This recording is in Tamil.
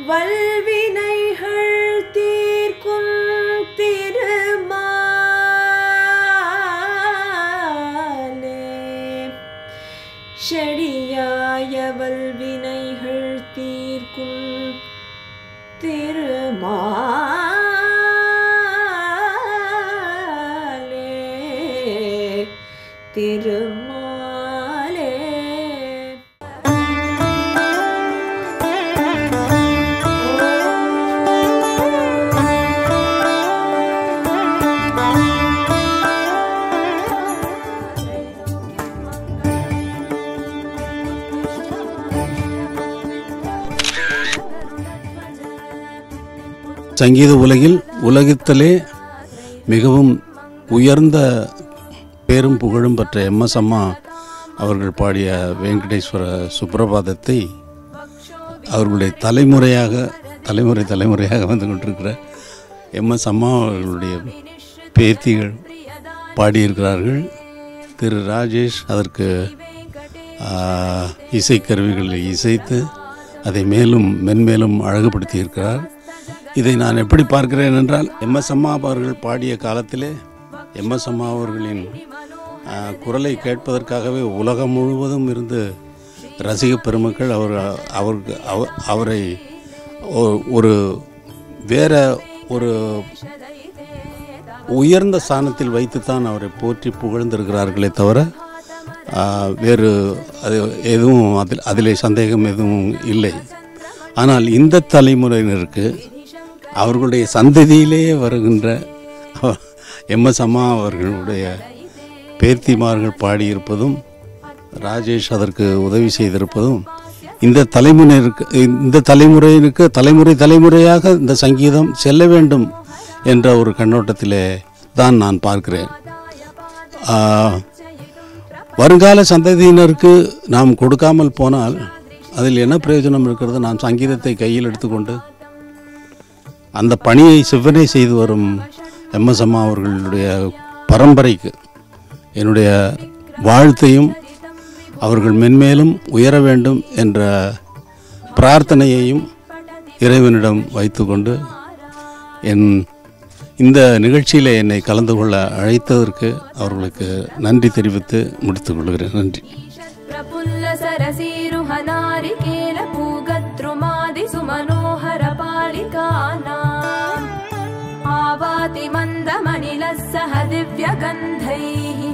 வல்வினைகள் தீர்க்கும் திருமாலே செடியாய வல்வினைகள் தீர்க்கும் திருமாலே திருமாலே சங்கீத உலகில் உலகத்திலே மிகவும் உயர்ந்த பேரும் புகழும் பெற்ற எம்எஸ் அம்மா அவர்கள் பாடிய வெங்கடேஸ்வர சுப்ரபாதத்தை அவர்களுடைய தலைமுறையாக தலைமுறை தலைமுறையாக வந்து கொண்டிருக்கிற எம்எஸ் அம்மா அவர்களுடைய பேத்திகள் பாடியிருக்கிறார்கள் திரு ராஜேஷ் அதற்கு ஆ, இசைக்கருவிகளை இசைத்து அதை மேலும் மென்மேலும் அழகுபடுத்தி இருக்கிறார் இதை நான் எப்படி பார்க்கிறேன் என்றால் எம்எஸ் அம்மா அவர்கள் பாடிய காலத்திலே எம்எஸ் அம்மா அவர்களின் ஆ, குரலை கேட்பதற்காகவே உலகம் முழுவதும் இருந்து ரசிக பெருமக்கள் அவர் அவருக்கு அவ- அவரை ஒ- ஒரு வேற ஒரு உயர்ந்த ஸ்தானத்தில் வைத்துத்தான் அவரை போற்றி புகழ்ந்திருக்கிறார்களே தவிர ஆ, வேறு அது எதுவும் அதில் அதிலே சந்தேகம் எதுவும் இல்லை ஆனால் இந்த தலைமுறையினருக்கு அவர்களுடைய சந்ததியிலேயே வருகின்ற எம்எஸ் அம்மா அவர்களுடைய பேத்திமார்கள் பாடியிருப்பதும் ராஜேஷ் அதற்கு உதவி செய்திருப்பதும் இந்த தலைமுறையிற்கு இந்த தலைமுறையினருக்கு தலைமுறை தலைமுறையாக இந்த சங்கீதம் செல்ல வேண்டும் என்ற ஒரு கண்ணோட்டத்திலே தான் நான் பார்க்கிறேன் ஆ, வருங்கால சந்ததியினருக்கு நாம் கொடுக்காமல் போனால் அதில் என்ன பிரயோஜனம் இருக்கிறது நாம் சங்கீதத்தை கையில் எடுத்துக்கொண்டு அந்த பணியை செவ்வனே செய்து வரும் எம்எஸ் அம்மா அவர்களுடைய பரம்பரைக்கு என்னுடைய வாழ்த்தையும் அவர்கள் மென்மேலும் உயர வேண்டும் என்ற பிரார்த்தனையையும் இறைவனிடம் வைத்துக்கொண்டு என் இந்த நிகழ்ச்சியில் என்னை கலந்து கொள்ள அழைத்ததற்கு அவர்களுக்கு நன்றி தெரிவித்து முடித்துக் கொள்கிறேன் நன்றி प्रफुल्लसरसीरुहनारिकेल पूगद्रुमादिसुमनोहरपालिकानाम् आवाति मन्दमनिलः सह दिव्यगन्धैः